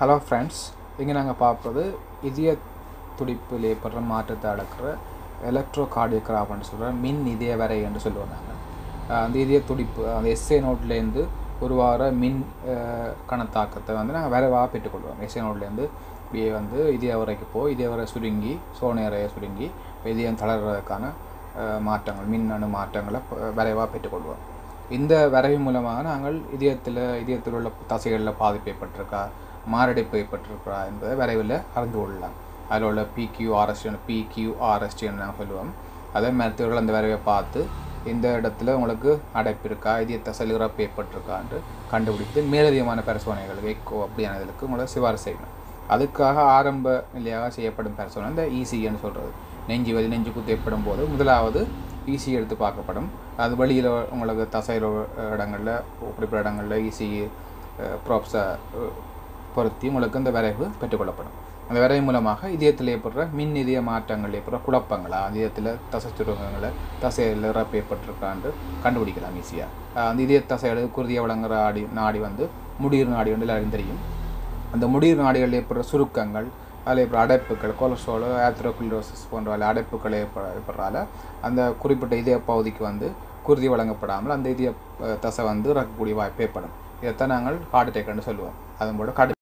hello friends இங்கே நாங்கள் பார்ப்பது இதய துடிப்பில் ஏற்படுற மாற்றத்தை அடக்கிற எலக்ட்ரோ கார்டியோகிராஃப்னு சொல்கிற மின் இதய வரை என்று சொல்லுவோம் நாங்கள் அந்த இதய துடிப்பு அந்த எஸ்ஏ நோட்லேருந்து உருவாகிற மின் அஹ், கணத்தாக்கத்தை வந்து நாங்கள் விரைவாக பெற்றுக்கொள்வோம் எஸ்ஏ நோட்லேருந்து இப்படியே வந்து இதய வரைக்கு போய் இதய வரை சுருங்கி சோனை அறையை சுருங்கி இதயம் தளர்றதுக்கான அஹ், மாற்றங்கள் மின்னணு மாற்றங்களை ப- விரைவாக பெற்றுக்கொள்வோம் இந்த வரைவு மூலமாக நாங்கள் இதயத்தில் இதயத்தில் உள்ள தசைகளில் பாதிப்பு ஏற்பட்டிருக்கா மாரடைப்பு ஏற்பட்டிருக்கா என்பதை விரைவில் அறிந்து கொள்ளலாம் அதில் உள்ள பிக்யூஆர்எஸ்டி பிக்யூஆர்எஸ்டின்னு நாங்கள் சொல்லுவோம் அதே மருத்துவர்கள் அந்த விரைவை பார்த்து இந்த இடத்துல உங்களுக்கு அடைப்பு இருக்கா இதய தசையில் இறப்பு ஏற்பட்டிருக்கான்னு கண்டுபிடித்து மேலதிகமான பரிசோதனைகள் எக்கோ அப்படியானதுக்கு உங்களை சிபாரிசு செய்யணும் அதுக்காக ஆரம்ப நிலையாக செய்யப்படும் பரிசோதனை இந்த ஈசின்னு சொல்கிறது நெஞ்சு வலி நெஞ்சு குத்து ஏற்படும் போது முதலாவது ஈசி எடுத்து பார்க்கப்படும் அது வெளியில் உங்களுக்கு தசையில் இடங்களில் குறிப்பிட்ட இடங்களில் ஈசி ப்ராப்ஸை பொருத்தி உங்களுக்கு இந்த விரைவு பெற்றுக்கொள்ளப்படும் அந்த விரைவு மூலமாக இதயத்தில் ஏற்படுற மின் இதய மாற்றங்கள் ஏற்படுற குழப்பங்களா இதயத்தில் தசை சுருக்கங்களை தசையில் இறப்பு ஏற்பட்டிருக்கான்னு கண்டுபிடிக்கலாம் ஈஸியாக அந்த இதய தசையோட குருதியை வழங்குற ஆடி நாடி வந்து முடிர் நாடி வந்து எல்லாருக்கும் தெரியும் அந்த முடிர் நாடிகளில் ஏற்படுற சுருக்கங்கள் அதில் ஏற்படுற அடைப்புகள் கொலஸ்ட்ரால் ஆத்ரோகுலோசிஸ் போன்ற வகை அடைப்புகள் ஏற்ப ஏற்படுறால அந்த குறிப்பிட்ட இதய பகுதிக்கு வந்து குருதி வழங்கப்படாமல் அந்த இதய அஹ், தசை வந்து இறக்கக்கூடிய வாய்ப்பு ஏற்படும் இதைத்தான் நாங்கள் ஹார்ட் அட்டாக்னு சொல்லுவோம் அதன் போல கடு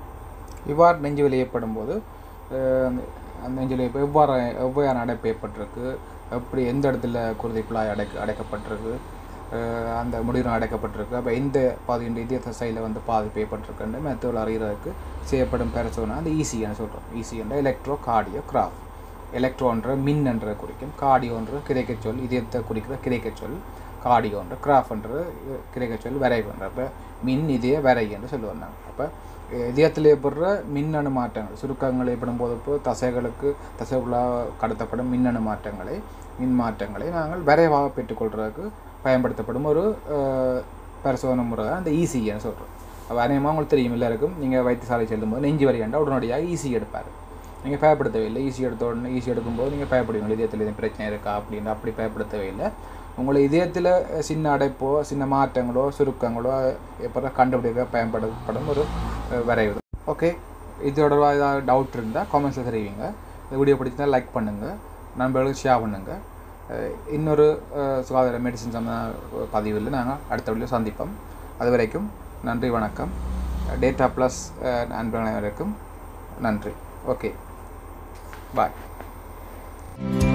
இவ்வாறு நெஞ்சு வலி ஏற்படும் போது அஹ், அந்த- அந்த நெஞ்சு வலி எப்ப- எவ்வாறு எவ்வாறு அடைப்பு ஏற்பட்டிருக்கு எப்படி எந்த இடத்துல குருதி குழாய் அடைக்க அடைக்கப்பட்டிருக்கு அஹ், அந்த முடிவு அடைக்கப்பட்டிருக்கு அப்போ எந்த பாதியின் இதய தசையில் வந்து பாதிப்பு ஏற்பட்டிருக்குன்னு மருத்துவர்கள் அறிகிறதுக்கு செய்யப்படும் பரிசோதனை அந்த ஈசின்னு சொல்கிறோம் ஈசின்ற எலக்ட்ரோ கார்டியோகிராஃப் எலக்ட்ரோன்ற மின் என்ற குறிக்கும் கார்டியோன்ற கிடைக்க சொல் இதயத்தை குறிக்கிற கிடைக்க சொல் கார்டியோன்ற கிராஃப்ன்ற கிடைக்க சொல் விரைவுன்ற அப்போ மின் இதய விரை என்று சொல்லுவோம் நாங்கள் அப்போ இதயத்தில் ஏற்படுற மின்னணு மாற்றங்கள் சுருக்கங்கள் ஏற்படும் போது இப்போ தசைகளுக்கு தசைக்குள்ளாக கடத்தப்படும் மின்னணு மாற்றங்களை மின் மாற்றங்களை நாங்கள் விரைவாக பெற்றுக்கொள்றதுக்கு பயன்படுத்தப்படும் ஒரு அஹ், பரிசோதனை முறை தான் அந்த ஈசின்னு சொல்கிறோம் அப்போ அநேகமாக உங்களுக்கு தெரியும் எல்லாருக்கும் நீங்கள் வைத்தியசாலை செல்லும்போது நெஞ்சு வலியாண்டா உடனடியாக ஈசி எடுப்பார் நீங்கள் பயப்பட தேவையில்லை ஈஸி எடுத்த உடனே ஈஸி எடுக்கும்போது நீங்கள் பயப்படுவீங்க இதயத்தில் எதுவும் பிரச்சனை இருக்கா அப்படின்னு அப்படி பயப்பட தேவையில்லை உங்களை இதயத்தில் சின்ன அடைப்போ சின்ன மாற்றங்களோ சுருக்கங்களோ எப்போ கண்டுபிடிக்க பயன்படுத்தப்படும் ஒரு அஹ், வரைவு ஓகே இதோட ஏதாவது டவுட் இருந்தால் காமெண்ட்ஸில் தெரிவிங்க இந்த வீடியோ பிடிச்சிருந்தா லைக் பண்ணுங்கள் நண்பர்களுக்கு ஷேர் பண்ணுங்கள் அஹ், இன்னொரு அஹ், சுகாதார மெடிசின் சம்மந்த பதிவில் நாங்கள் அடுத்த வீடியோ சந்திப்போம் அது வரைக்கும் நன்றி வணக்கம் டேட்டா ப்ளஸ் நண்பர்கள் அனைவருக்கும் நன்றி ஓகே பாய்